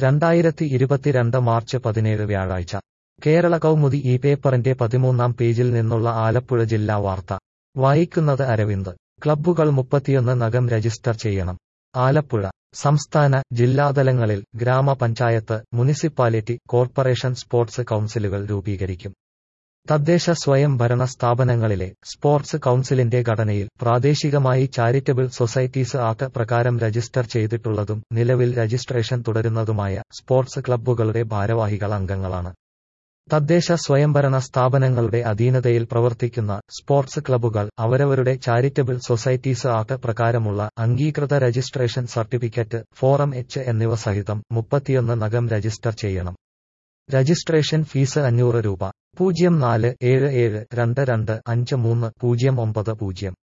രണ്ടായിരത്തി ഇരുപത്തിരണ്ട് മാർച്ച് പതിനേഴ് വ്യാഴാഴ്ച കേരള കൗമുദി ഈ പേപ്പറിന്റെ പതിമൂന്നാം പേജിൽ നിന്നുള്ള ആലപ്പുഴ ജില്ലാ വാർത്ത വായിക്കുന്നത് അരവിന്ദ് ക്ലബ്ബുകൾ മുപ്പത്തിയൊന്ന് നഗം രജിസ്റ്റർ ചെയ്യണം ആലപ്പുഴ സംസ്ഥാന ജില്ലാതലങ്ങളിൽ ഗ്രാമപഞ്ചായത്ത് മുനിസിപ്പാലിറ്റി കോർപ്പറേഷൻ സ്പോർട്സ് കൗൺസിലുകൾ രൂപീകരിക്കും തദ്ദേശ സ്വയം ഭരണ സ്ഥാപനങ്ങളിലെ സ്പോർട്സ് കൗൺസിലിന്റെ ഘടനയിൽ പ്രാദേശികമായി ചാരിറ്റബിൾ സൊസൈറ്റീസ് ആക്ട് പ്രകാരം രജിസ്റ്റർ ചെയ്തിട്ടുള്ളതും നിലവിൽ രജിസ്ട്രേഷൻ തുടരുന്നതുമായ സ്പോർട്സ് ക്ലബ്ബുകളുടെ ഭാരവാഹികൾ അംഗങ്ങളാണ് തദ്ദേശ സ്വയംഭരണ സ്ഥാപനങ്ങളുടെ അധീനതയിൽ പ്രവർത്തിക്കുന്ന സ്പോർട്സ് ക്ലബ്ബുകൾ അവരവരുടെ ചാരിറ്റബിൾ സൊസൈറ്റീസ് ആക്ട് പ്രകാരമുള്ള അംഗീകൃത രജിസ്ട്രേഷൻ സർട്ടിഫിക്കറ്റ് ഫോറം എച്ച് എന്നിവ സഹിതം മുപ്പത്തിയൊന്ന് നഗം രജിസ്റ്റർ ചെയ്യണം രജിസ്ട്രേഷൻ ഫീസ് അഞ്ഞൂറ് രൂപ പൂജ്യം നാല് ഏഴ് ഏഴ് രണ്ട് രണ്ട് അഞ്ച് മൂന്ന് പൂജ്യം ഒമ്പത് പൂജ്യം